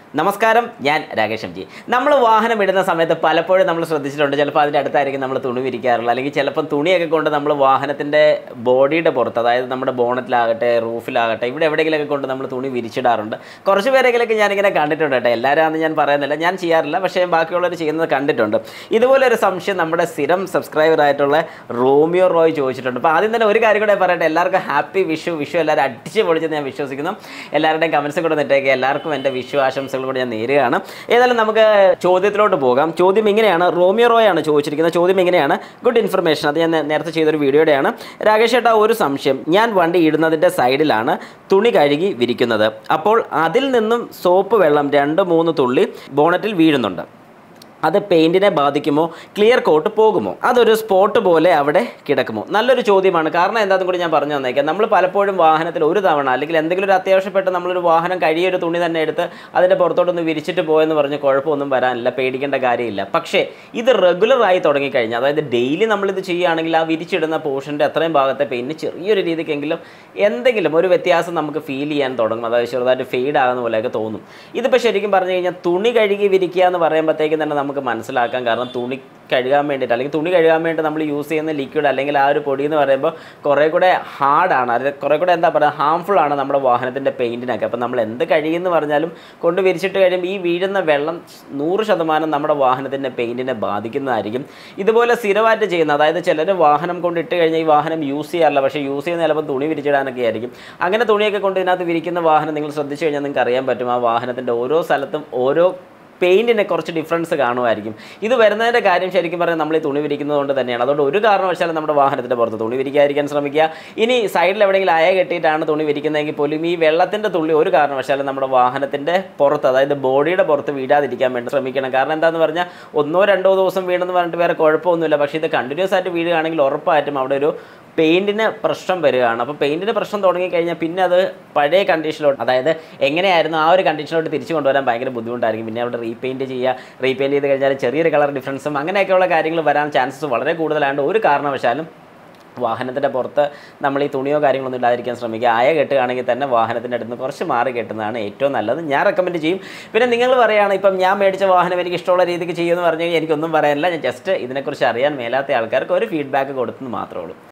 നമസ്കാരം ഞാൻ Rakesh M G നമ്മൾ വാഹനം ഇടുന്ന സമയത്ത് പലപ്പോഴും നമ്മൾ ശ്രദ്ധിച്ചിട്ടുണ്ട് ചിലപ്പോൾ അതിൻ്റെ അടുത്തായിരിക്കും നമ്മൾ തുണി വിരിക്കാറുള്ളത് അല്ലെങ്കിൽ ചിലപ്പം തുണിയൊക്കെ കൊണ്ട് നമ്മൾ വാഹനത്തിൻ്റെ ബോഡിയുടെ പുറത്ത് അതായത് നമ്മുടെ ബോണറ്റിലാകട്ടെ റൂഫിലാകട്ടെ ഇവിടെ എവിടെയെങ്കിലുമൊക്കെ കൊണ്ട് നമ്മൾ തുണി വിരിച്ചിടാറുണ്ട് കുറച്ച് പേരെങ്കിലൊക്കെ ഞാനിങ്ങനെ കണ്ടിട്ടുണ്ട് കേട്ടോ എല്ലാവരാണെന്ന് ഞാൻ പറയുന്നില്ല ഞാൻ ചെയ്യാറില്ല പക്ഷേ ബാക്കിയുള്ളവർ ചെയ്യുന്നത് കണ്ടിട്ടുണ്ട് ഇതുപോലെ ഒരു സംശയം നമ്മുടെ സ്ഥിരം സബ്സ്ക്രൈബർ ആയിട്ടുള്ള റോമിയോ റോയ് ചോദിച്ചിട്ടുണ്ട് അപ്പോൾ ആദ്യം തന്നെ ഒരു കാര്യം കൂടെ പറയട്ടെ എല്ലാവർക്കും ഹാപ്പി വിഷു വിഷു എല്ലാവരും അടിച്ച് പൊളിച്ചെന്ന് ഞാൻ വിശ്വസിക്കുന്നു എല്ലാവരുടെയും കമൻസ് കൂടെ നിട്ടേക്ക് എല്ലാവർക്കും എൻ്റെ വിഷു ആശംസകൾ കൂടി ഞാൻ നേരുകയാണ് ഏതായാലും നമുക്ക് ചോദ്യത്തിലോട്ട് പോകാം ചോദ്യം ഇങ്ങനെയാണ് റോമിയോ റോയ് ആണ് ചോദിച്ചിരിക്കുന്നത് ചോദ്യം ഇങ്ങനെയാണ് ഗുഡ് ഇൻഫർമേഷൻ അത് ഞാൻ നേ- നേരത്തെ ചെയ്തൊരു വീഡിയോയുടെയാണ് രാകേഷ് ഏട്ടാ ഒരു സംശയം ഞാൻ വണ്ടി ഇടുന്നതിൻ്റെ സൈഡിലാണ് തുണി കഴുകി വിരിക്കുന്നത് അപ്പോൾ അതിൽ നിന്നും സോപ്പ് വെള്ളം രണ്ട് മൂന്ന് തുള്ളി ബോണറ്റിൽ വീഴുന്നുണ്ട് അത് പെയിൻറ്റിനെ ബാധിക്കുമോ ക്ലിയർ കോട്ട് പോകുമോ അതൊരു സ്പോട്ട് പോലെ അവിടെ കിടക്കുമോ നല്ലൊരു ചോദ്യമാണ് കാരണം എന്താണെന്ന് കൂടി ഞാൻ പറഞ്ഞു തന്നേക്കാം നമ്മൾ പലപ്പോഴും വാഹനത്തിൽ ഒരു തവണ അല്ലെങ്കിൽ എന്തെങ്കിലും ഒരു അത്യാവശ്യപ്പെട്ട് നമ്മളൊരു വാഹനം കഴിയൊരു തുണി തന്നെ എടുത്ത് അതിൻ്റെ പുറത്തോട്ടൊന്ന് വിരിച്ചിട്ട് പോയെന്ന് പറഞ്ഞ് കുഴപ്പമൊന്നും വരാനില്ല പേടിക്കേണ്ട കാര്യമില്ല പക്ഷേ ഇത് റെഗുലറായി തുടങ്ങിക്കഴിഞ്ഞാൽ അതായത് ഡെയിലി നമ്മളിത് ചെയ്യുകയാണെങ്കിൽ ആ വിരിച്ചിടുന്ന പോർഷൻ്റെ അത്രയും ഭാഗത്തെ പെയിൻറ്റിന് ചെറിയൊരു രീതിക്കെങ്കിലും എന്തെങ്കിലും ഒരു വ്യത്യാസം നമുക്ക് ഫീൽ ചെയ്യാൻ തുടങ്ങും അതായത് ചെറുതായിട്ട് ഫെയ്ഡ് ആകുന്ന പോലെയൊക്കെ തോന്നും ഇതിപ്പോൾ ശരിക്കും പറഞ്ഞു കഴിഞ്ഞാൽ തുണി കഴുകി വിരിക്കുക എന്ന് പറയുമ്പോഴത്തേക്കും തന്നെ നമുക്ക് മനസ്സിലാക്കാം കാരണം തുണി കഴുകാൻ വേണ്ടിയിട്ട് അല്ലെങ്കിൽ തുണി കഴുകാൻ വേണ്ടി നമ്മൾ യൂസ് ചെയ്യുന്ന ലിക്വിഡ് അല്ലെങ്കിൽ ആ ഒരു പൊടി എന്ന് പറയുമ്പോൾ കുറേ കൂടെ ഹാർഡാണ് അത് കുറേ കൂടെ എന്താ പറയുക ഹാംഫുൾ ആണ് നമ്മുടെ വാഹനത്തിൻ്റെ പെയിൻറ്റിനൊക്കെ അപ്പോൾ നമ്മൾ എന്ത് കഴിയുമെന്ന് പറഞ്ഞാലും കൊണ്ട് വിരിച്ചിട്ട് കഴിയുമ്പോൾ ഈ വീഴുന്ന വെള്ളം നൂറ് ശതമാനം നമ്മുടെ വാഹനത്തിൻ്റെ പെയിൻറ്റിനെ ബാധിക്കുന്നതായിരിക്കും ഇതുപോലെ സ്ഥിരമായിട്ട് ചെയ്യുന്ന അതായത് ചിലർ വാഹനം കൊണ്ട് ഇട്ട് കഴിഞ്ഞാൽ ഈ വാഹനം യൂസ് ചെയ്യാറില്ല പക്ഷേ യൂസ് ചെയ്യുന്ന ചിലപ്പോൾ തുണി വിരിച്ചിടാനൊക്കെ ആയിരിക്കും അങ്ങനെ തുണിയൊക്കെ കൊണ്ട് ഇതിനകത്ത് വിരിക്കുന്ന വാഹനം നിങ്ങൾ ശ്രദ്ധിച്ചു കഴിഞ്ഞാൽ നിങ്ങൾക്ക് അറിയാൻ പറ്റും ആ വാഹനത്തിൻ്റെ ഓരോ സ്ഥലത്തും ഓരോ പെയിൻറ്റിനെ കുറച്ച് ഡിഫറൻസ് കാണുമായിരിക്കും ഇത് വരുന്നതിൻ്റെ കാര്യം ശരിക്കും പറഞ്ഞാൽ നമ്മൾ ഈ തുണി വിരിക്കുന്നത് കൊണ്ട് തന്നെയാണ് അതുകൊണ്ട് ഒരു കാരണവശാലും നമ്മുടെ വാഹനത്തിൻ്റെ പുറത്ത് തുണി വിരിക്കാതിരിക്കാൻ ശ്രമിക്കുക ഇനി സൈഡിൽ എവിടെയെങ്കിലും അയ കെട്ടിയിട്ടാണ് തുണി വിരിക്കുന്നതെങ്കിൽ പോലും ഈ വെള്ളത്തിൻ്റെ തുള്ളി ഒരു കാരണവശാലും നമ്മുടെ വാഹനത്തിൻ്റെ പുറത്ത് അതായത് ബോഡിയുടെ പുറത്ത് വീഴാതിരിക്കാൻ വേണ്ടി ശ്രമിക്കണം കാരണം എന്താണെന്ന് പറഞ്ഞാൽ ഒന്നോ രണ്ടോ ദിവസം വീണെന്ന് പറഞ്ഞിട്ട് വേറെ കുഴപ്പമൊന്നുമില്ല പക്ഷേ ഇത് കണ്ടിന്യൂസ് ആയിട്ട് വീഴുകയാണെങ്കിൽ ഉറപ്പായിട്ടും അവിടെ ഒരു പെയിൻറ്റിന് പ്രശ്നം വരികയാണ് അപ്പോൾ പെയിൻറ്റിന് പ്രശ്നം തുടങ്ങിക്കഴിഞ്ഞാൽ പിന്നെ അത് പഴയ കണ്ടീഷനിലോട്ട് അതായത് എങ്ങനെയായിരുന്നു ആ ഒരു കണ്ടീഷനിലോട്ട് തിരിച്ചു കൊണ്ടുവരാൻ ഭയങ്കര ബുദ്ധിമുട്ടായിരിക്കും പിന്നെ അവിടെ റീപെയിൻറ്റ് ചെയ്യുക റീപെയിൻറ്റ് ചെയ്ത് കഴിഞ്ഞാൽ ചെറിയൊരു കളർ ഡിഫറൻസും അങ്ങനെയൊക്കെയുള്ള കാര്യങ്ങൾ വരാൻ ചാൻസസ് വളരെ കൂടുതലാണ് ഒരു കാരണവശാലും വാഹനത്തിൻ്റെ പുറത്ത് നമ്മൾ ഈ തുണിയോ കാര്യങ്ങളൊന്നും ഇല്ലാതിരിക്കാൻ ശ്രമിക്കുക ആയ കെട്ടുകയാണെങ്കിൽ തന്നെ വാഹനത്തിൻ്റെ അടുത്ത് നിന്ന് കുറച്ച് മാറി കെട്ടുന്നതാണ് ഏറ്റവും നല്ലത് ഞാൻ റെക്കമെൻഡ് ചെയ്യും പിന്നെ നിങ്ങൾ പറയുകയാണ് ഇപ്പം ഞാൻ മേടിച്ച വാഹനം എനിക്ക് ഇഷ്ടമുള്ള രീതിക്ക് ചെയ്യുമെന്ന് പറഞ്ഞു കഴിഞ്ഞാൽ എനിക്കൊന്നും പറയാനില്ല ഞാൻ ജസ്റ്റ് ഇതിനെക്കുറിച്ച് അറിയാൻ മേലാത്ത ആൾക്കാർക്ക് ഒരു ഫീഡ്ബാക്ക് കൊടുത്തെന്ന് മാത്രമേ ഉള്ളൂ